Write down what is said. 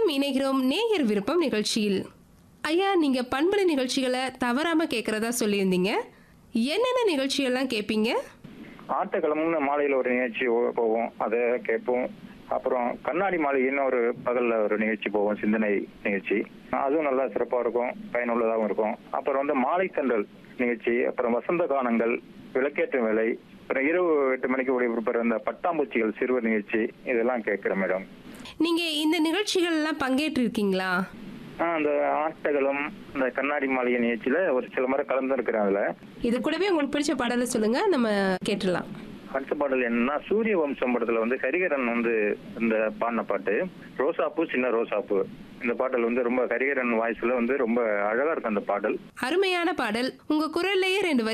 இணைகிறோம் நேயர் விருப்பம் நிகழ்ச்சியில் ஐயா நீங்க பண்பலை நிகழ்ச்சிகளை தவறாம கேட்கறதா சொல்லியிருந்தீங்க என்னென்ன நிகழ்ச்சியெல்லாம் கேட்பீங்க ஆட்டக்கிழமைன்னு மாலையில் ஒரு நிகழ்ச்சி ஓ- போவோம் அதை கேட்போம் அப்புறம் கண்ணாடி மாளிகைன்னு ஒரு பகல்ல ஒரு நிகழ்ச்சி போவோம் சிந்தனை நிகழ்ச்சி அதுவும் நல்லா சிறப்பாக இருக்கும் பயனுள்ளதாகவும் இருக்கும் அப்புறம் வந்து மாலைத்தண்டல் நிகழ்ச்சி அப்புறம் வசந்த கானங்கள் விளக்கேற்றும் வேலை அப்புறம் இரவு எட்டு மணிக்கு ஒளிபரப்புற இந்த பட்டாம்பூச்சிகள் சிறுவர் நிகழ்ச்சி இதெல்லாம் கேட்குறேன் மேடம் நீங்க இந்த நிகழ்ச்சிகள் எல்லாம் பங்கேற்று இருக்கீங்களா ஆ, அந்த ஆட்டகளும் இந்த கண்ணாடி மாளிகை நிகழ்ச்சியில ஒரு சில முறை கலந்துருக்கிறேன் அதுல இது கூடவே உங்களுக்கு பிடிச்ச பாடலை சொல்லுங்க நம்ம கேட்டுடலாம் அடுத்த பாடல் என்னன்னா சூரிய வம்சம் படத்துல வந்து ஹரிகரன் வந்து இந்த பாடின பாட்டு ரோசாப்பூ சின்ன ரோசாப்பூ இந்த பாடல் வந்து ரொம்ப ஹரிகரன் வாய்ஸ்ல வந்து ரொம்ப அழகா இருக்கும் அந்த பாடல் அருமையான பாடல் உங்க குரல்லையே ரெண்டு வரி